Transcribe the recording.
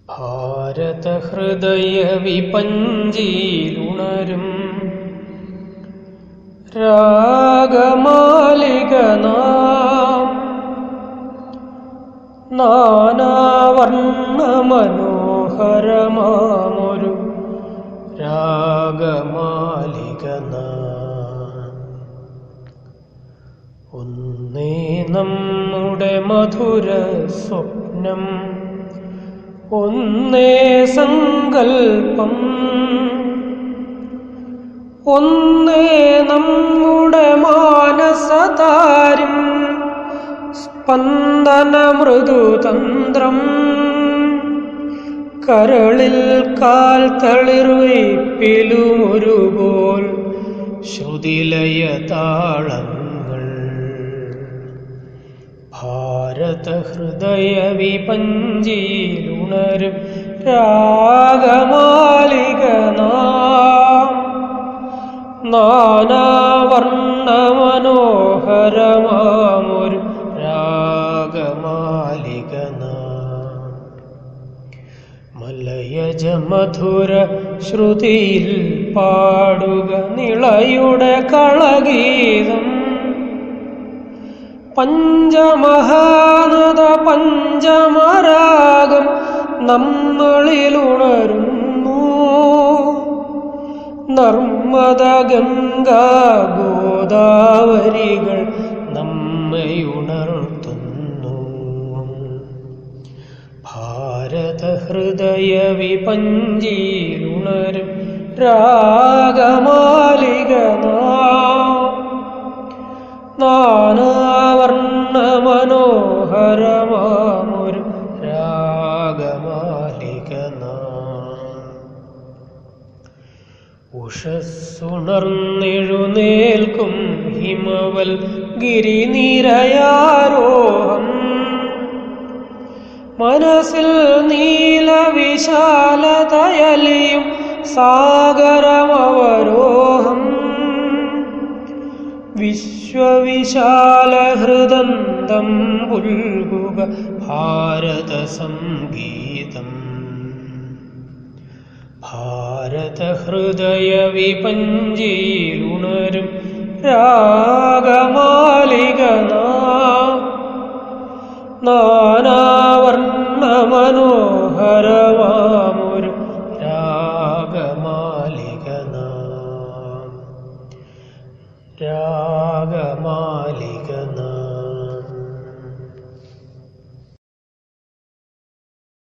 ഭാരതഹൃദയവിപഞ്ചിയിലുണരും രാഗമാലിക നാം നാനാവർണ്ണ മനോഹരമാമൊരു രാഗമാലിക നാം ഒന്നേ നമ്മുടെ മധുര സ്വപ്നം ഒന്നേ സങ്കൽപ്പം ഒന്നേ നമ്മുടെ മാനസതാരം സ്പന്ദന മൃദുതന്ത്രം കരളിൽ കാൽ തളിർവയ്പിലുമൊരുപോൽ ശ്രുതിലയ താളങ്ങൾ ഭാരതഹൃദയ വിപഞ്ചിയിലുണരും രാഗമാലിക നാം നാനാവർണ്ണ മനോഹരമാമൊരു രാഗമാലിക നാം മലയജ മധുര ശ്രുതിയിൽ പാടുക നിളയുടെ കളഗീതം പഞ്ചമഹാനദ പഞ്ചമരാഗം നമ്മളിലുണരുന്നു നർമ്മദ ഗംഗാ ഗോദാവരികൾ നമ്മയുണർത്തുന്നു ഭാരതഹൃദയ വിപഞ്ചിയിലുണരും രാഗമാലിക നാം നാനാവർണ്ണ മനോഹരമാമൊരു രാഗമാലിക നാം ഉഷസ്സുണർന്നെഴുന്നേൽക്കും ഹിമവൽ ഗിരിനിരയാരോഹം മനസ്സിൽ നീലവിശാലതയലിയും സാഗരമവരോഹം വിശ്വവിശാലഹൃദന്തം പുൽകുക ഭാരത സംഗീതം ഭാരതഹൃദയ വിപഞ്ചിയിലുണരും രാഗമാലിക നാനാവർണ്ണ മനോഹരമാ